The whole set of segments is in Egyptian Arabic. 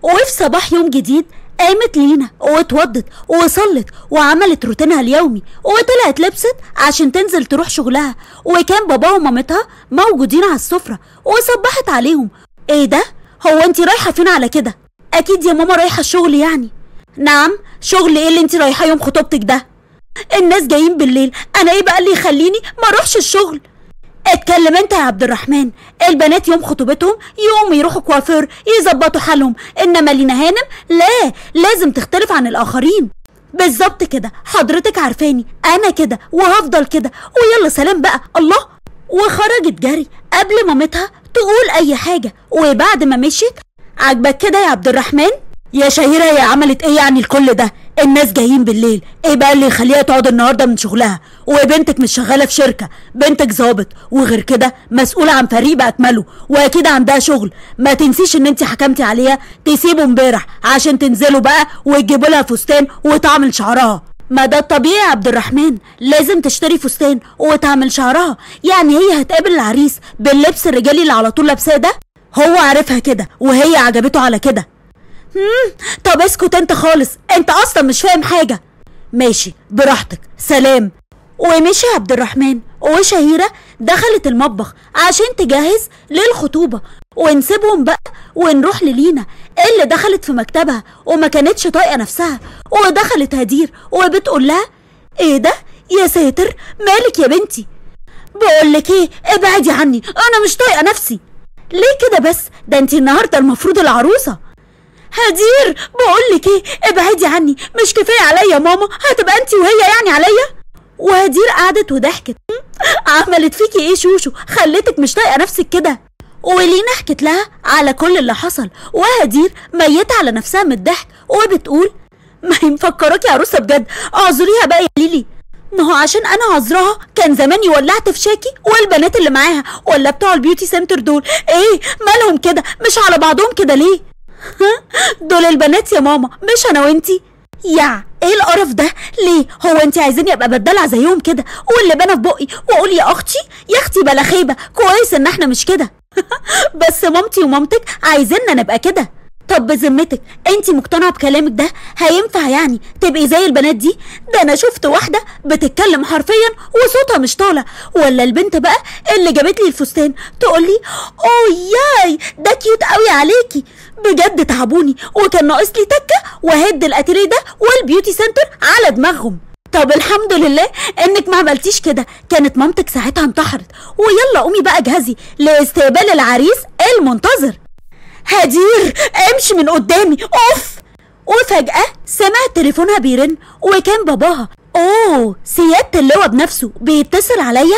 وفي صباح يوم جديد قامت لينا واتوضت وصلت وعملت روتينها اليومي وطلعت لبست عشان تنزل تروح شغلها وكان باباها ومامتها موجودين على السفرة وصبحت عليهم ايه ده هو انت رايحة فين على كده اكيد يا ماما رايحة الشغل يعني نعم شغل ايه اللي انت رايحة يوم خطوبتك ده الناس جايين بالليل انا ايه بقى اللي يخليني ما اروحش الشغل اتكلم انت يا عبد الرحمن البنات يوم خطوبتهم يقوموا يروحوا كوافير يظبطوا حالهم انما لينا هانم لا لازم تختلف عن الاخرين بالظبط كده حضرتك عارفاني انا كده وهفضل كده ويلا سلام بقى الله وخرجت جري قبل مامتها تقول اي حاجه وبعد ما مشيت عاجبك كده يا عبد الرحمن يا شهيرة هي عملت ايه يعني الكل ده الناس جايين بالليل ايه بقى اللي يخليها تقعد النهارده من شغلها وبنتك مش شغاله في شركه بنتك ظابط وغير كده مسؤوله عن فريق باكمله واكيد عندها شغل ما تنسيش ان انت حكمتي عليها تسيبه امبارح عشان تنزلوا بقى وتجيبوا لها فستان وتعمل شعرها ما ده الطبيعي يا عبد الرحمن لازم تشتري فستان وتعمل شعرها يعني هي هتقابل العريس باللبس الرجالي اللي على طول لابساه ده هو عارفها كده وهي عجبته على كده مم، طب اسكت انت خالص انت اصلا مش فاهم حاجه ماشي براحتك سلام ومشي عبد الرحمن وشهيره دخلت المطبخ عشان تجهز للخطوبه ونسيبهم بقى ونروح للينا اللي دخلت في مكتبها وما كانتش طايقه نفسها ودخلت هدير وبتقول لها ايه ده يا ساتر مالك يا بنتي بقول لك ايه ابعدي عني انا مش طايقه نفسي ليه كده بس ده انت النهارده المفروض العروسه هدير بقول لك ايه ابعدي عني مش كفايه عليا ماما هتبقى انت وهي يعني عليا وهدير قعدت وضحكت عملت فيكي ايه شوشو خلتك مش طايقه نفسك كده ولينا حكت لها على كل اللي حصل وهدير ميتة على نفسها من الضحك وبتقول ما هي مفكراكي عروسه بجد اعذريها بقى يا ليلي ما هو عشان انا عذراها كان زماني ولعت في شاكي والبنات اللي معاها ولا بتوع البيوتي سنتر دول ايه مالهم كده مش على بعضهم كده ليه دول البنات يا ماما مش انا وانتي يا ايه القرف ده ليه هو انت عايزيني ابقى بدلع زيهم كده واللي بنا في بقي واقول يا اختي يا اختي بلا خيبه كويس ان احنا مش كده بس مامتي ومامتك عايزيننا نبقى كده طب بذمتك انت مقتنعه بكلامك ده هينفع يعني تبقي زي البنات دي ده انا شفت واحده بتتكلم حرفيا وصوتها مش طالع ولا البنت بقى اللي جابت لي الفستان تقول لي اوه ياي ده كيوت قوي عليكي بجد تعبوني وكان ناقص لي تكه وهد الاتيليه ده والبيوتي سنتر على دماغهم طب الحمد لله انك ما عملتيش كده كانت مامتك ساعتها انتحرت ويلا قومي بقى جهزي لاستقبال العريس المنتظر هدير امشي من قدامي اوف وفجأة سمعت تليفونها بيرن وكان باباها اوه سيادة اللواء بنفسه بيتصل عليا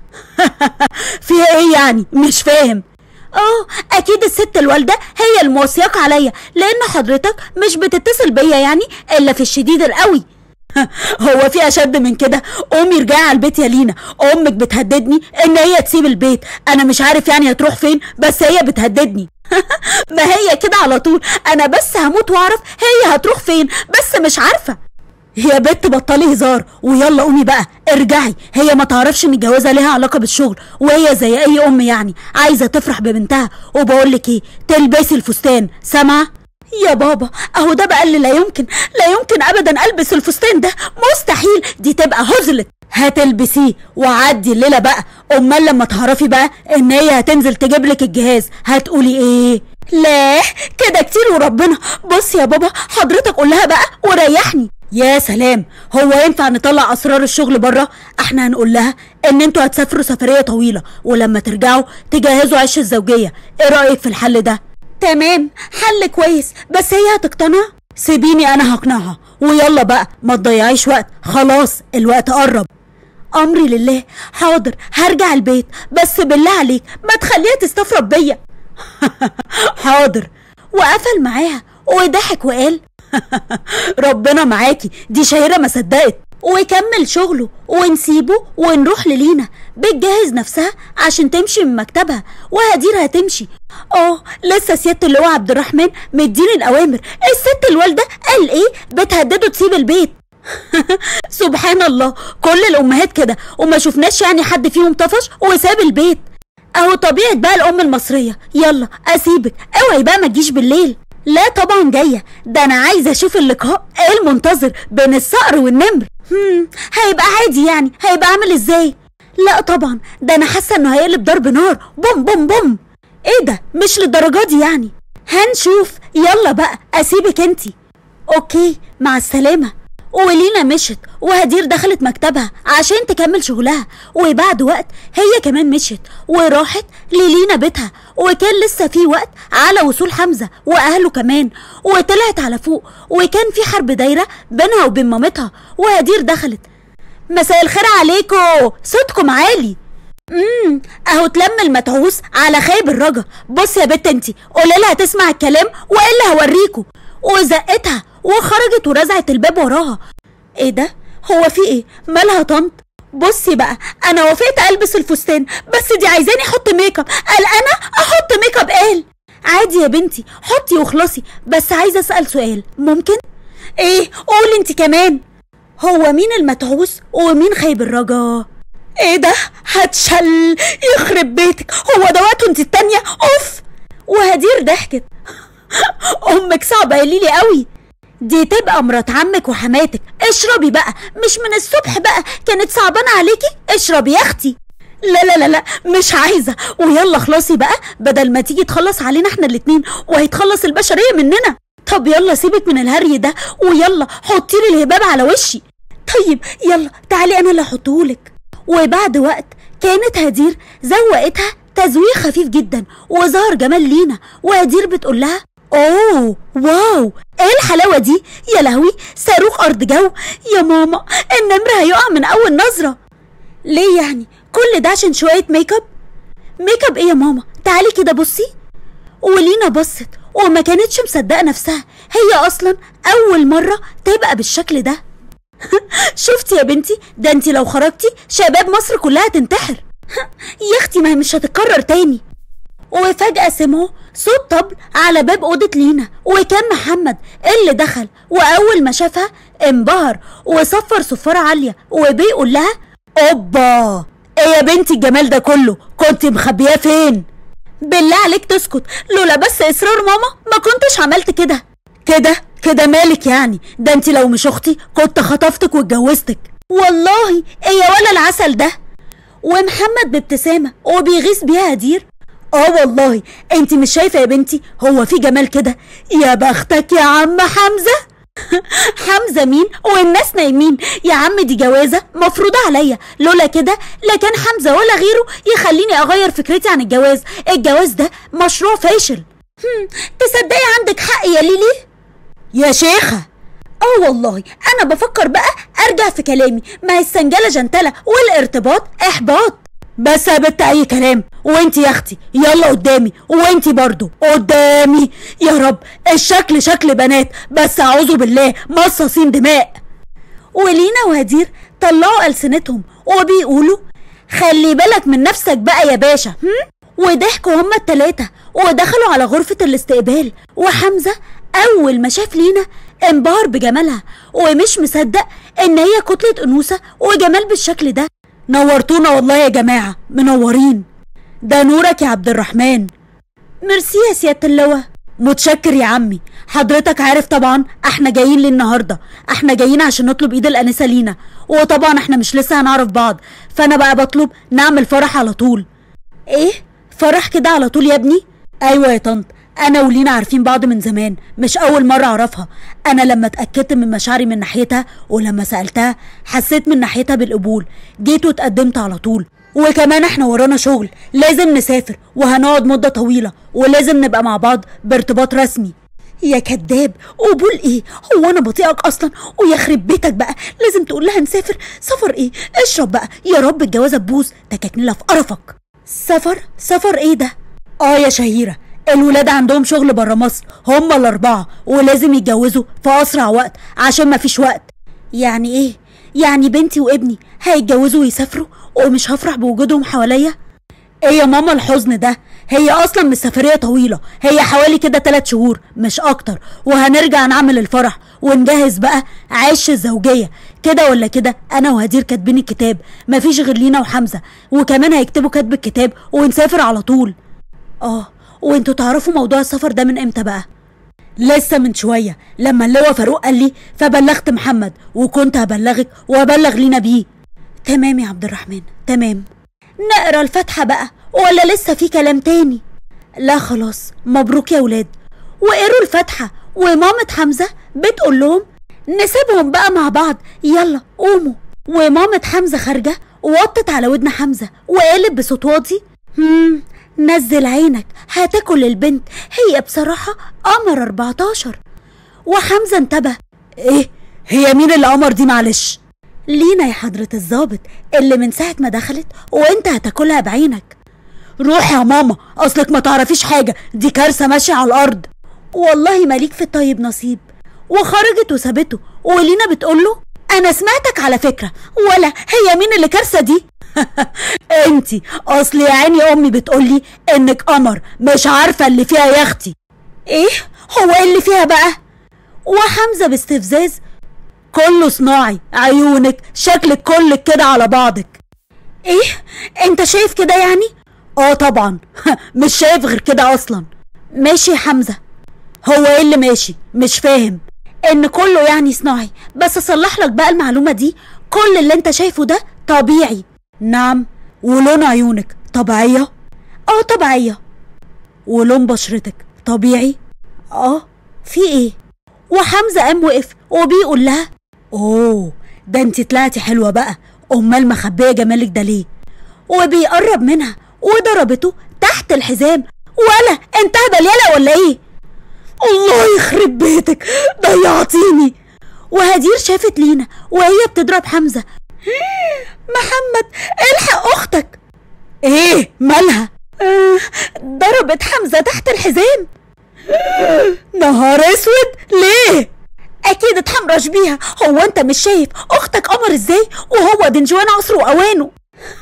فيها ايه يعني مش فاهم اه اكيد الست الوالده هي الموصياك عليا لان حضرتك مش بتتصل بيا يعني الا في الشديد القوي هو في اشد من كده امي ارجعي على البيت يا لينا امك بتهددني ان هي تسيب البيت انا مش عارف يعني هتروح فين بس هي بتهددني ما هي كده على طول انا بس هموت واعرف هي هتروح فين بس مش عارفه يا بت بطلي هزار ويلا قومي بقى ارجعي هي ما تعرفش ان الجوازه ليها علاقه بالشغل وهي زي اي ام يعني عايزه تفرح ببنتها وبقول لك ايه تلبسي الفستان سامعه يا بابا اهو ده بقى اللي لا يمكن لا يمكن ابدا البس الفستان ده مستحيل دي تبقى هزلت هتلبسيه وعدي الليله بقى امال لما تعرفي بقى ان هي هتنزل تجيب لك الجهاز هتقولي ايه لا كده كتير وربنا بص يا بابا حضرتك قول لها بقى وريحني يا سلام هو ينفع نطلع اسرار الشغل بره احنا هنقول لها ان انتوا هتسافروا سفريه طويله ولما ترجعوا تجهزوا عش الزوجيه ايه رايك في الحل ده تمام حل كويس بس هي هتقتنع سيبيني انا هقنعها ويلا بقى ما تضيعيش وقت خلاص الوقت قرب امري لله حاضر هرجع البيت بس بالله عليك ما تخليها تستفرد بيا حاضر وقفل معاها وضحك وقال ربنا معاكي دي شهيرة ما صدقت ويكمل شغله ونسيبه ونروح للينا بتجهز نفسها عشان تمشي من مكتبها وهدير هتمشي اه لسه سيادة اللواء عبد الرحمن مديني الأوامر الست الوالدة قال ايه بتهدده تسيب البيت سبحان الله كل الأمهات كده وما شفناش يعني حد فيهم طفش وساب البيت اهو طبيعة بقى الأم المصرية يلا أسيبك اوعي بقى ما تجيش بالليل لا طبعا جاية ده أنا عايزة أشوف اللقاء إيه المنتظر بين الصقر والنمر هم هيبقى عادي يعني هيبقى عامل إزاي لا طبعا ده أنا حاسة إنه هيقلب ضرب نار بوم بوم بوم إيه ده مش للدرجة دي يعني هنشوف يلا بقى أسيبك انتي أوكي مع السلامة ولينا مشت وهدير دخلت مكتبها عشان تكمل شغلها وبعد وقت هي كمان مشت وراحت للينا بيتها وكان لسه في وقت على وصول حمزة وأهله كمان وطلعت على فوق وكان في حرب دايرة بينها وبين مامتها وهدير دخلت مساء الخير عليكم صوتكم عالي امم اهو اتلم المتعوس على خايب الرجا بص يا بت انتي قولي لها تسمع الكلام والا هوريكوا وزقتها وخرجت ورزعت الباب وراها ايه ده هو في ايه مالها طنط بصي بقى انا وافقت البس الفستان بس دي عايزاني احط ميك اب قال انا احط ميك اب قال عادي يا بنتي حطي واخلصي بس عايزه اسال سؤال ممكن ايه قولي انت كمان هو مين المتعوس ومين خايب الرجا ايه ده هتشل يخرب بيتك هو ده وقته انت التانية اوف وهدير ضحكت امك صعبه يا ليلي قوي دي تبقى مرات عمك وحماتك اشربي بقى مش من الصبح بقى كانت صعبانه عليكي اشربي يا اختي لا لا لا لا مش عايزه ويلا خلاصي بقى بدل ما تيجي تخلص علينا احنا الاتنين وهيتخلص البشريه مننا طب يلا سيبك من الهري ده ويلا حطي لي الهباب على وشي طيب يلا تعالي انا اللي احطهولك وبعد وقت كانت هدير زوقتها تزويق خفيف جدا وظهر جمال لينا وهدير بتقول لها اوه واو ايه الحلاوه دي يا لهوي صاروخ ارض جو يا ماما النمر هيقع من اول نظره ليه يعني كل ده عشان شويه ميك اب ميك اب ايه يا ماما تعالي كده بصي ولينا بصت وما كانتش مصدقه نفسها هي اصلا اول مره تبقى بالشكل ده شفتي يا بنتي ده انت لو خرجتي شباب مصر كلها تنتحر يا اختي ما هي مش هتتكرر تاني وفجأة سمعوا صوت طبل على باب أوضة لينا وكان محمد اللي دخل وأول ما شافها انبهر وصفر صفارة عالية وبيقول لها أوبا إيه يا بنتي الجمال ده كله كنت مخبياه فين؟ بالله عليك تسكت لولا بس إصرار ماما ما كنتش عملت كده كده كده مالك يعني ده انت لو مش اختي كنت خطفتك واتجوزتك والله ايه يا ولا العسل ده ومحمد بابتسامة وبيغيظ بيها هدير اه والله انت مش شايفة يا بنتي هو في جمال كده يا بختك يا عم حمزة حمزة مين والناس نايمين يا عم دي جوازة مفروضة عليا لولا كده لا كان حمزة ولا غيره يخليني اغير فكرتي عن الجواز الجواز ده مشروع فاشل هم، تصدقي عندك حق يا ليلي يا شيخة اه والله انا بفكر بقى ارجع في كلامي ما هي السنجلة جنتلة والارتباط احباط بس يا بت اي كلام وانت يا اختي يلا قدامي وانت برضو قدامي يا رب الشكل شكل بنات بس اعوذ بالله مصاصين دماء ولينا وهدير طلعوا ألسنتهم وبيقولوا خلي بالك من نفسك بقى يا باشا هم؟ وضحكوا هما التلاتة ودخلوا على غرفة الاستقبال وحمزة أول ما شاف لينا انبهر بجمالها ومش مصدق إن هي كتلة أنوثة وجمال بالشكل ده نورتونا والله يا جماعة منورين ده نورك يا عبد الرحمن ميرسي يا سيادة اللواء متشكر يا عمي حضرتك عارف طبعا احنا جايين ليه النهارده احنا جايين عشان نطلب ايد الانسه لينا وطبعا احنا مش لسه هنعرف بعض فانا بقى بطلب نعمل فرح على طول ايه فرح كده على طول يا ابني ايوه يا طنط انا ولينا عارفين بعض من زمان مش اول مره اعرفها انا لما اتاكدت من مشاعري من ناحيتها ولما سالتها حسيت من ناحيتها بالقبول جيت واتقدمت على طول وكمان احنا ورانا شغل لازم نسافر وهنقعد مده طويله ولازم نبقى مع بعض بارتباط رسمي يا كداب قبول ايه هو انا بطيئك اصلا ويخرب بيتك بقى لازم تقول لها نسافر سفر ايه اشرب بقى يا رب الجوازه تبوظ تككنيلها في قرفك سفر سفر ايه ده اه يا شهيره الولاد عندهم شغل بره مصر هم الاربعه ولازم يتجوزوا في اسرع وقت عشان مفيش وقت يعني ايه يعني بنتي وابني هيتجوزوا ويسافروا ومش هفرح بوجودهم حواليا ايه يا ماما الحزن ده هي اصلا مش سفريه طويله هي حوالي كده تلات شهور مش اكتر وهنرجع نعمل الفرح ونجهز بقى عيش الزوجيه كده ولا كده انا وهدير كاتبين الكتاب مفيش غير لينا وحمزه وكمان هيكتبوا كاتب الكتاب ونسافر على طول اه وانتوا تعرفوا موضوع السفر ده من امتى بقى لسه من شوية لما اللواء فاروق قال لي فبلغت محمد وكنت هبلغك وابلغ لينا بيه تمام يا عبد الرحمن تمام نقرا الفاتحة بقى ولا لسه في كلام تاني لا خلاص مبروك يا ولاد وقروا الفاتحة ومامة حمزة بتقول لهم نسيبهم بقى مع بعض يلا قوموا ومامة حمزة خارجة وطت على ودن حمزة وقالت بصوت واطي هم نزل عينك هتاكل البنت هي بصراحة قمر 14 وحمزة انتبه ايه هي مين اللي قمر دي معلش لينا يا حضرة الظابط اللي من ساعة ما دخلت وانت هتاكلها بعينك روح يا ماما اصلك ما تعرفيش حاجة دي كارثة ماشية على الارض والله ماليك في الطيب نصيب وخرجت وسابته ولينا بتقوله انا سمعتك على فكرة ولا هي مين اللي كارثة دي انتي اصل يا عيني امي بتقولي انك قمر مش عارفة اللي فيها يا اختي ايه هو ايه اللي فيها بقى وحمزة باستفزاز كله صناعي عيونك شكلك كلك كده على بعضك ايه انت شايف كده يعني اه طبعا مش شايف غير كده اصلا ماشي يا حمزة هو ايه اللي ماشي مش فاهم ان كله يعني صناعي بس اصلح لك بقى المعلومة دي كل اللي انت شايفه ده طبيعي نعم ولون عيونك طبيعية اه طبيعية ولون بشرتك طبيعي اه في ايه وحمزة قام وقف وبيقول لها اوه ده انت طلعتي حلوة بقى امال مخبية جمالك ده ليه وبيقرب منها وضربته تحت الحزام ولا انت هبل يلا ولا ايه الله يخرب بيتك ضيعتيني وهدير شافت لينا وهي بتضرب حمزة محمد الحق اختك ايه مالها آه، ضربت حمزة تحت الحزام نهار اسود ليه اكيد اتحمرش بيها هو انت مش شايف اختك قمر ازاي وهو دنجوان عصره واوانه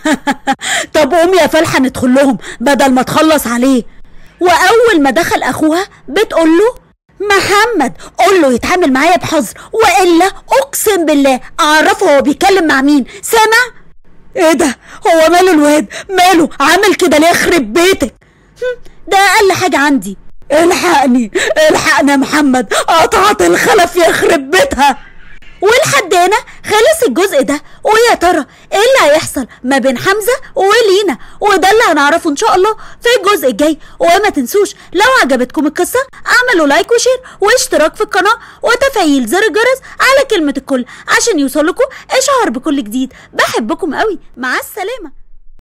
طب قوم يا فلحة ندخل لهم بدل ما تخلص عليه واول ما دخل اخوها بتقول له محمد قول له يتعامل معايا بحذر والا اقسم بالله اعرفه هو بيتكلم مع مين سامع ايه ده هو ماله الواد ماله عامل كده ليه يخرب بيتك هم، ده اقل حاجه عندي الحقني الحقني يا محمد قطعت الخلف يخرب بيتها ولحد هنا خلص الجزء ده ويا ترى ايه اللي هيحصل ما بين حمزه ولينا وده اللي هنعرفه ان شاء الله في الجزء الجاي وما تنسوش لو عجبتكم القصه اعملوا لايك وشير واشتراك في القناه وتفعيل زر الجرس على كلمه الكل عشان يوصلكوا اشعار بكل جديد بحبكم قوي مع السلامه